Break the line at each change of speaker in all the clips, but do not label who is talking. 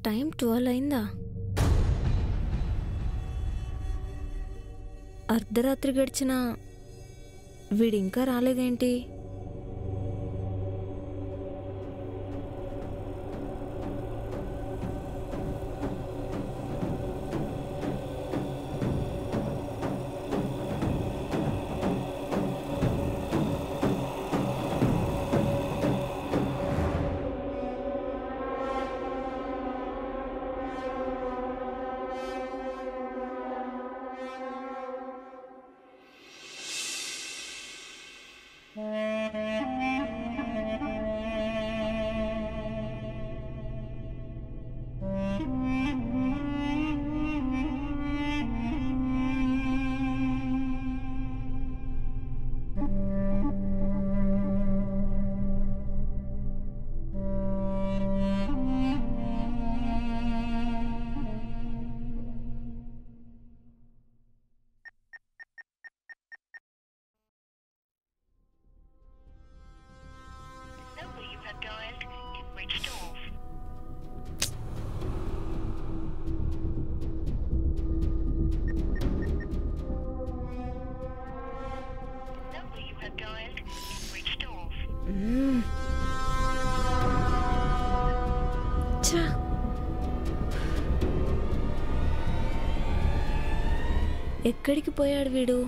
Time twelve అయిందా అర్ధరాత్రి గడిచిన వీడు ఇంకా రాలేదేంటి
number you have dialed is switched off. The number you have dialed is switched off.
మ్మ్. ఛ. ఎక్కడికి పోయాడు వీడు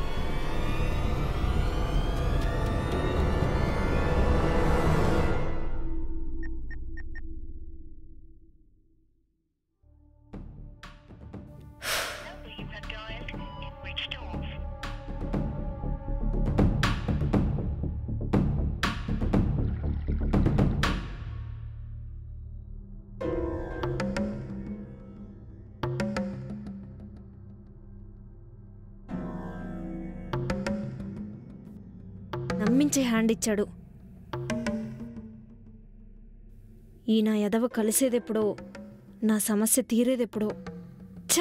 The number you have dialed is switched off.
నమ్మించే హ్యాండ్ ఇచ్చాడు ఈ నా ఎదవ కలిసేదెప్పుడో నా సమస్య తీరేదెప్పుడో ఛ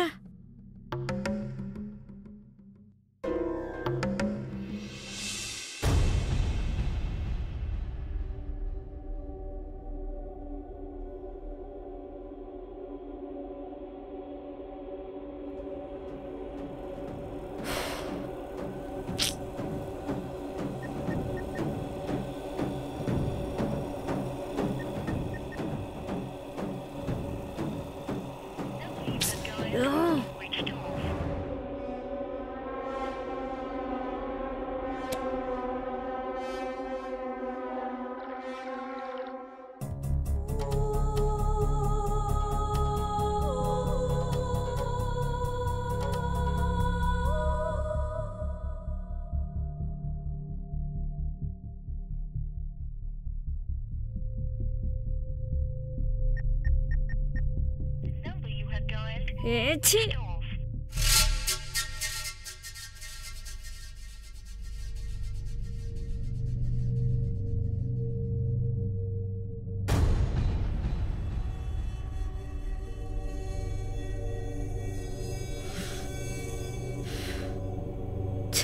The number you have dialed
ఆ.
is switched off. The number you have dialed
ఏ ఛీ
is off.
ఛ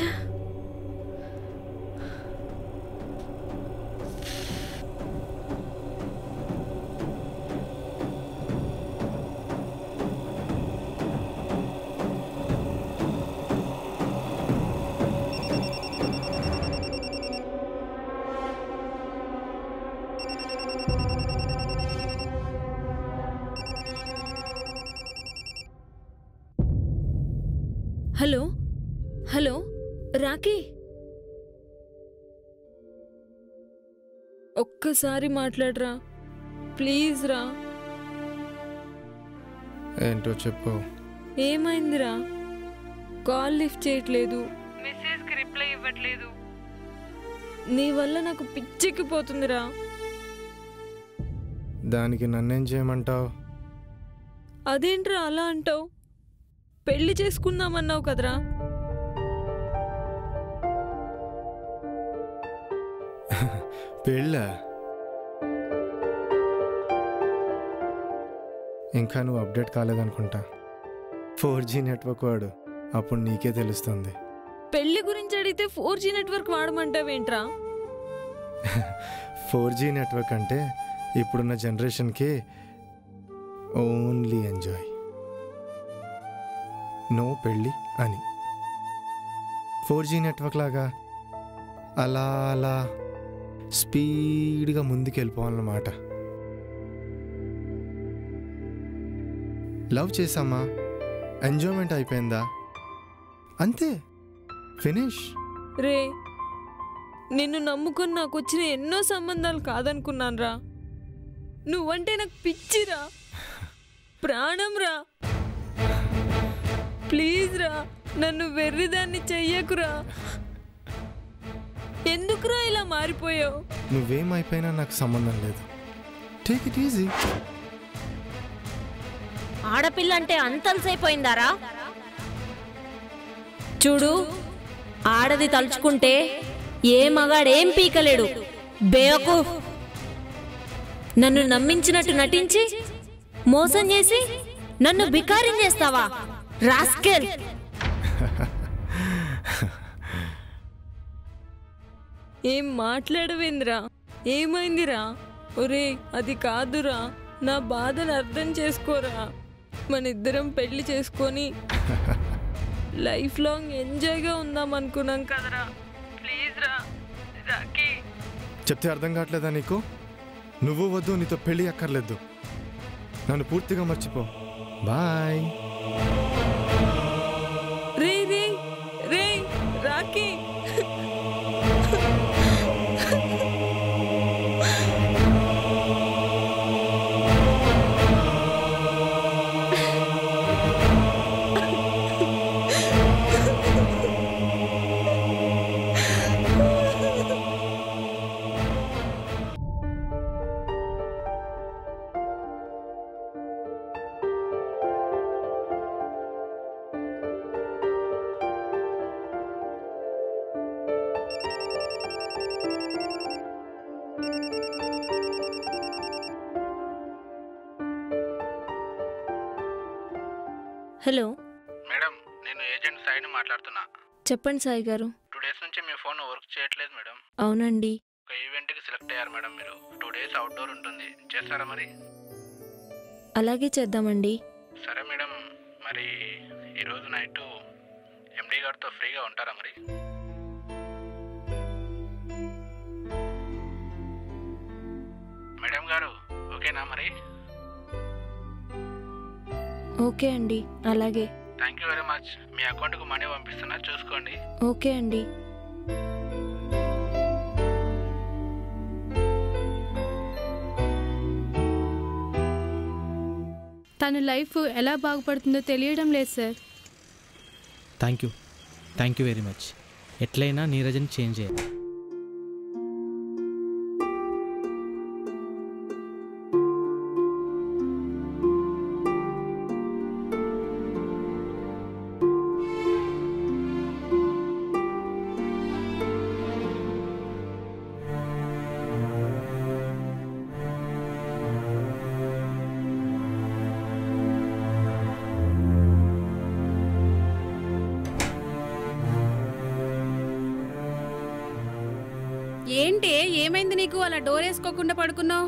హలో హలో రాకీ ఒక్కసారి మాట్లాడరా ప్లీజ్ రా
ఏంటో చెప్పు
ఏమైందిరా కాల్ లిఫ్ట్ చేయట్లేదు మెసేజ్కి రిప్లై ఇవ్వట్లేదు నీ వల్ల నాకు పిచ్చెక్కిపోతుందిరా
దానికి నన్నేం చేయమంటావు
అదేంట్రా అలా అంటావు పెళ్లి చేసుకుందామన్నావు కదరా
పెళ్ళ ఇంకా నువ్వు అప్డేట్ కాలేదనుకుంటా ఫోర్ జీ నెట్వర్క్ వాడు అప్పుడు నీకే తెలుస్తుంది
పెళ్లి గురించి అడిగితే ఫోర్ జీ నెట్వర్క్ వాడమంటావేంట్రా
ఫోర్ జీ నెట్వర్క్ అంటే ఇప్పుడున్న జనరేషన్కి ఓన్లీ ఎంజాయ్ నో పెళ్ళి అని ఫోర్ జీ నెట్వర్క్ లాగా అలా అలా స్పీడ్గా ముందుకు వెళ్ళిపోవాలన్నమాట లవ్ చేసామా ఎంజాయ్మెంట్ అయిపోయిందా అంతే ఫినిష్
రే నిన్ను నమ్ముకుని నాకు వచ్చిన ఎన్నో సంబంధాలు కాదనుకున్నాను రా నువ్వంటే నాకు పిచ్చిరా ప్రాణం రా ప్లీజ్ రా నన్ను వెర్రిదాన్ని చెయ్యకురా ఎందుకురా ఇలా మారిపోయావు
నువ్వేమైపోయినా నాకు సంబంధం లేదు టేక్ ఇట్ ఈజీ
ఆడపిల్ల అంటే అంతల్సైపోయిందారా చూడు ఆడది తలుచుకుంటే ఏ మగాడేం పీకలేడు బేవకు నన్ను నమ్మించినట్టు నటించి మోసం చేసి నన్ను బికారం చేస్తావా రాస్కెల్
ఏం మాట్లాడవేంద్రా ఏమైందిరా ఒరే అది కాదురా నా బాధను అర్థం చేసుకోరా మన ఇద్దరం పెళ్లి చేసుకొని లైఫ్ లాంగ్ ఎంజాయ్గా ఉందాం అనుకున్నాం కదరా ప్లీజ్ రా రాకీ
చెప్తే అర్థం కావట్లేదా నీకు నువ్వు వద్దు నీతో పెళ్ళి అక్కర్లేదు నన్ను పూర్తిగా మర్చిపో బాయ్
రే రే రే రాకీ
హలో
మేడం నేను ఏజెంట్ సాయిని మాట్లాడుతున్నా
చెప్పండి సాయి గారు
టూ డేస్ నుంచి మీ ఫోన్ వర్క్ చేయట్లేదు మేడం
అవునండి
ఒక ఈవెంట్కి సెలెక్ట్ అయ్యారు మేడం మీరు టూ డేస్ అవుట్డోర్ ఉంటుంది చేస్తారా మరి
అలాగే చేద్దామండి
సరే మేడం మరి ఈరోజు నైట్ ఎండి గారితో ఫ్రీగా ఉంటారా మరి మేడం గారు ఓకేనా మరి
ఓకే అండి అలాగే
థ్యాంక్ యూ వెరీ మచ్ మీ అకౌంట్కు మనీ పంపిస్తున్నా చూసుకోండి
ఓకే అండి
తన లైఫ్ ఎలా బాగుపడుతుందో తెలియడం లేదు sir
thank you thank you very much ఎట్లయినా నీరజని చేంజ్ చేయాలి
ఏంటి ఏమైంది నీకు అలా డోర్ వేసుకోకుండా పడుకున్నావు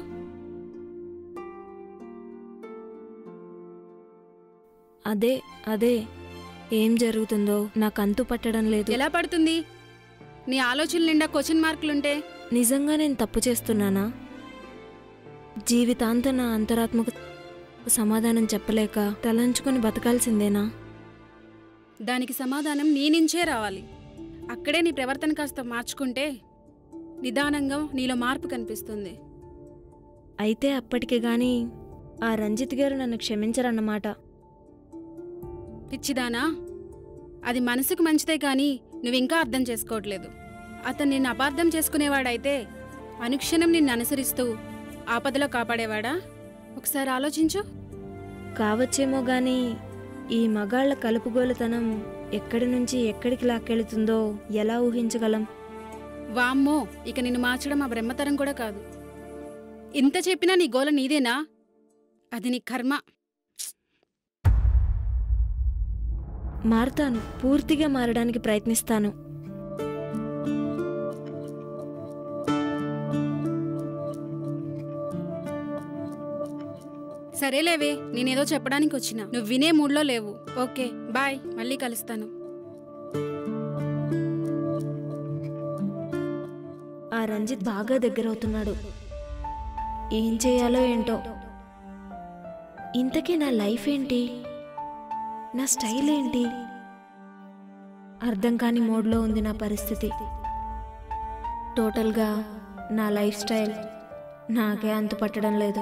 అదే అదే ఏం జరుగుతుందో నాకు అంతు పట్టడం లేదు
ఎలా పడుతుంది నీ ఆలోచనల నిండా క్వశ్చన్ మార్కులుంటే
నిజంగా నేను తప్పు చేస్తున్నానా జీవితాంతం నా అంతరాత్మకు సమాధానం చెప్పలేక తలంచుకొని బతకాల్సిందేనా
దానికి సమాధానం నీ నుంచే రావాలి అక్కడే నీ ప్రవర్తన కాస్త మార్చుకుంటే నిదానంగా నీలో మార్పు కనిపిస్తుంది
అయితే అప్పటికి గాని ఆ రంజిత్ గారు నన్ను క్షమించరన్నమాట
పిచ్చిదానా అది మనసుకు మంచిదే కానీ నువ్వింకా అర్థం చేసుకోవట్లేదు అతను నిన్ను అపార్థం చేసుకునేవాడైతే అనుక్షణం నిన్ను అనుసరిస్తూ ఆపదలో కాపాడేవాడా ఒకసారి ఆలోచించు
కావచ్చేమో గాని ఈ మగాళ్ల కలుపుగోలుతనం ఎక్కడి నుంచి ఎక్కడికి లాక్కెళుతుందో ఎలా ఊహించగలం
వామ్మో ఇక నిన్ను మార్చడం ఆ బ్రహ్మతరం కూడా కాదు ఇంత చెప్పినా నీ గోల నీదేనా అది నీ కర్మ
మారుతాను పూర్తిగా మారడానికి ప్రయత్నిస్తాను
సరేలేవే నేనేదో చెప్పడానికి వచ్చిన నువ్వు వినే మూడ్లో లేవు ఓకే బాయ్ మళ్ళీ కలుస్తాను
ఆ రంజిత్ బాగా దగ్గరవుతున్నాడు ఏం చేయాలో ఏంటో ఇంతకీ నా లైఫ్ ఏంటి నా స్టైల్ ఏంటి అర్థం కాని మోడ్లో ఉంది నా పరిస్థితి టోటల్గా నా లైఫ్ స్టైల్ నాకే అంతు పట్టడం లేదు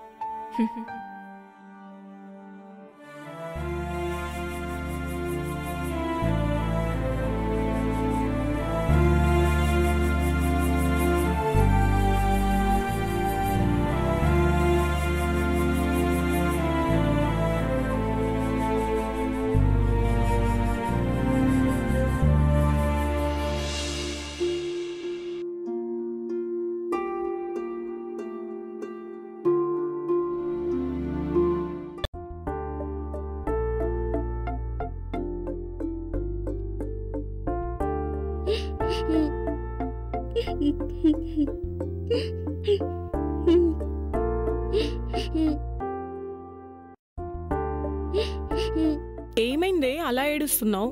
ఏమైందే అలా ఏడుస్తున్నావు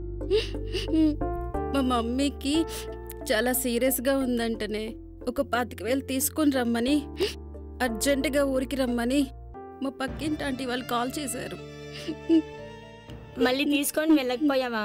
మా మమ్మీకి చాలా సీరియస్గా ఉందంటనే ఒక పాతిక వేలు తీసుకొని రమ్మని అర్జెంటుగా ఊరికి రమ్మని మా పక్కింటి ఆంటీ వాళ్ళు కాల్ చేశారు
మళ్ళీ తీసుకొని వెళ్ళకపోయావా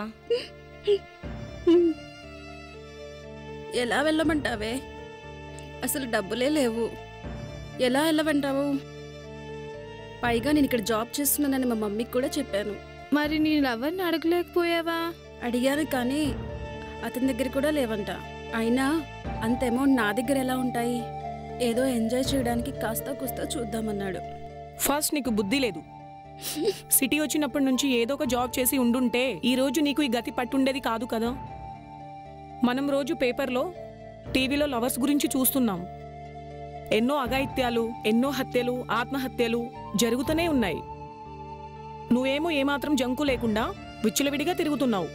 ఎలా వెళ్ళమంటావే అసలు డబ్బులే లేవు ఎలా వెళ్ళమంటావు పైగా నేను ఇక్కడ జాబ్ చేస్తున్నానని మా మమ్మీకి కూడా చెప్పాను
మరి నేను ఎవరిని అడగలేకపోయావా
అడిగాను కానీ అతని దగ్గర కూడా లేవంట అయినా అంత అమౌంట్ నా దగ్గర ఎలా ఉంటాయి ఏదో ఎంజాయ్ చేయడానికి కాస్త కుస్తా చూద్దామన్నాడు
ఫస్ట్ నీకు బుద్ధి లేదు సిటీ వచ్చినప్పటి నుంచి ఏదో ఒక జాబ్ చేసి ఉండుంటే ఈ రోజు నీకు ఈ గతి పట్టుండేది కాదు కదా మనం రోజు పేపర్లో టీవీలో లవర్స్ గురించి చూస్తున్నాం ఎన్నో అఘాయిత్యాలు ఎన్నో హత్యలు ఆత్మహత్యలు జరుగుతూనే ఉన్నాయి నువ్వేమో ఏమాత్రం జంకు లేకుండా విచ్చలవిడిగా తిరుగుతున్నావు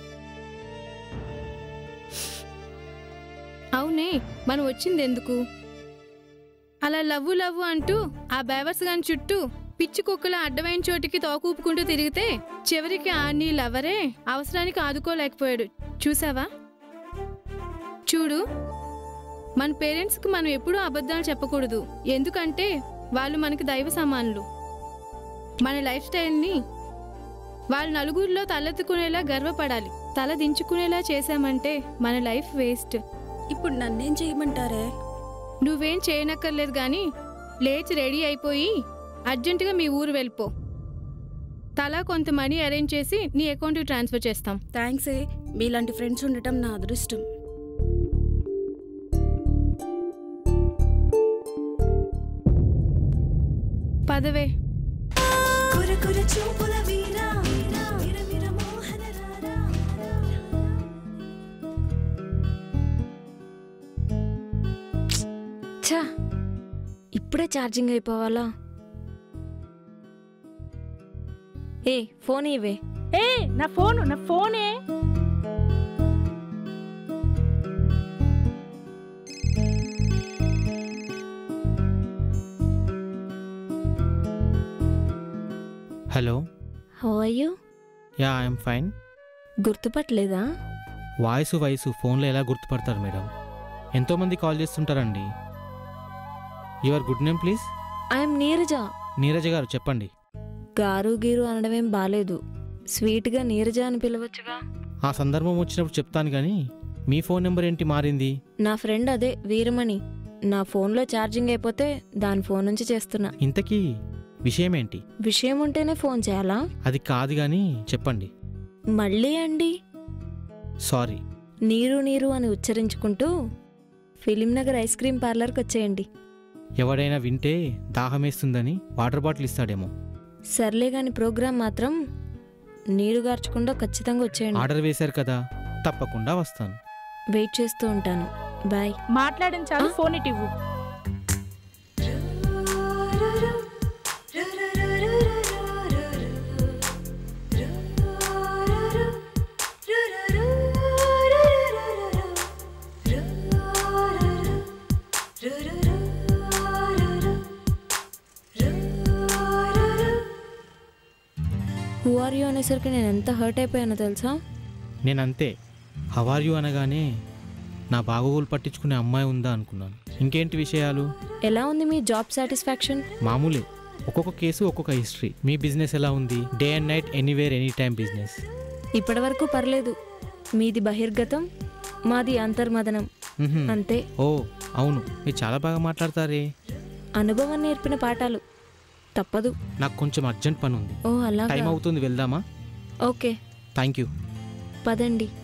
అవునే మనం వచ్చింది ఎందుకు అలా లవ్వు లవ్వు అంటూ ఆ బేవర్స్ గాని చుట్టూ పిచ్చి కుక్కల అడ్డమైన చోటికి తోకూపుకుంటూ తిరిగితే చివరికి ఆ నీ లవరే అవసరానికి ఆదుకోలేకపోయాడు చూసావా చూడు మన పేరెంట్స్కి మనం ఎప్పుడూ అబద్ధాలు చెప్పకూడదు ఎందుకంటే వాళ్ళు మనకి దైవ సమానులు మన లైఫ్ స్టైల్ని వాళ్ళు నలుగురిలో తలెత్తుకునేలా గర్వపడాలి తల దించుకునేలా చేశామంటే మన లైఫ్ వేస్ట్
ఇప్పుడు నన్నేం చేయమంటారే
నువ్వేం చేయనక్కర్లేదు కానీ లేచి రెడీ అయిపోయి అర్జెంటుగా మీ ఊరు వెళ్ళిపో తలా కొంత మనీ అరేంజ్ చేసి నీ అకౌంట్కి ట్రాన్స్ఫర్ చేస్తాం
థ్యాంక్సే మీలాంటి ఫ్రెండ్స్ ఉండటం నా అదృష్టం
పదవే
ఛా ఇప్పుడే ఛార్జింగ్ అయిపోవాలా ఏ ఫోన్ ఇవే
ఏ నా ఫోను నా ఫోనే
hello
how are you
yeah I'm fine
గుర్తుపట్టలేదా
వాయిస్ వయసు ఫోన్లో ఎలా గుర్తుపడతారు మేడం ఎంతోమంది కాల్ చేస్తుంటారండి your good name please
I'm Neeraja
Neeraja garu చెప్పండి
గారు గీరు అనడమేం బాలేదు స్వీట్గా నీరజ అని పిలవచ్చుగా
ఆ సందర్భం వచ్చినప్పుడు చెప్తాను కానీ మీ ఫోన్ నెంబర్ ఏంటి మారింది
నా ఫ్రెండ్ అదే వీరమణి నా ఫోన్లో ఛార్జింగ్ అయిపోతే దాని ఫోన్ నుంచి చేస్తున్నా
ఇంతకీ విషయం ఏంటి
విషయం ఉంటేనే ఫోన్ చేయాలా
అది కాదు కానీ చెప్పండి
మళ్ళీ అండి
సారీ
నీరు నీరు అని ఉచ్చరించుకుంటూ ఫిలిం నగర్ ఐస్ క్రీమ్ పార్లర్కి వచ్చేయండి
ఎవడైనా వింటే దాహమేస్తుందని వాటర్ బాటిల్ ఇస్తాడేమో
సర్లే గాని ప్రోగ్రాం మాత్రం నీరు గార్చకుండా ఖచ్చితంగా వచ్చేయండి
ఆర్డర్ వేశారు కదా తప్పకుండా వస్తాను
వెయిట్ చేస్తూ ఉంటాను బాయ్
మాట్లాడిన చాలు ఫోన్ ఇటు ఇవ్వు
Ru-ru-ru
అనేసరికి నేను ఎంత హర్ట్ అయిపోయానో తెలుసా
నేనంతే హవార్ యూ అనగానే నా బాగోగులు పట్టించుకునే అమ్మాయి ఉందా అనుకున్నాను ఇంకేంటి విషయాలు
ఎలా ఉంది మీ జాబ్ సాటిస్ఫాక్షన్
మామూలే ఒక్కొక్క కేసు ఒక్కొక్క హిస్టరీ మీ బిజినెస్ ఎలా ఉంది day and night anywhere any time business
ఇప్పటివరకు పర్లేదు మీది బహిర్గతం మాది అంతర్మదనం
మ్హూ.
అంతే
ఓ అవును మీరు చాలా బాగా మాట్లాడతారే
అనుభవం నేర్పిన పాఠాలు తప్పదు
నాకు కొంచెం అర్జెంట్ పని ఉంది
ఓ
టైం
అలాగా
అవుతుంది వెళ్దామా
ఓకే
థ్యాంక్ యూ
పదండి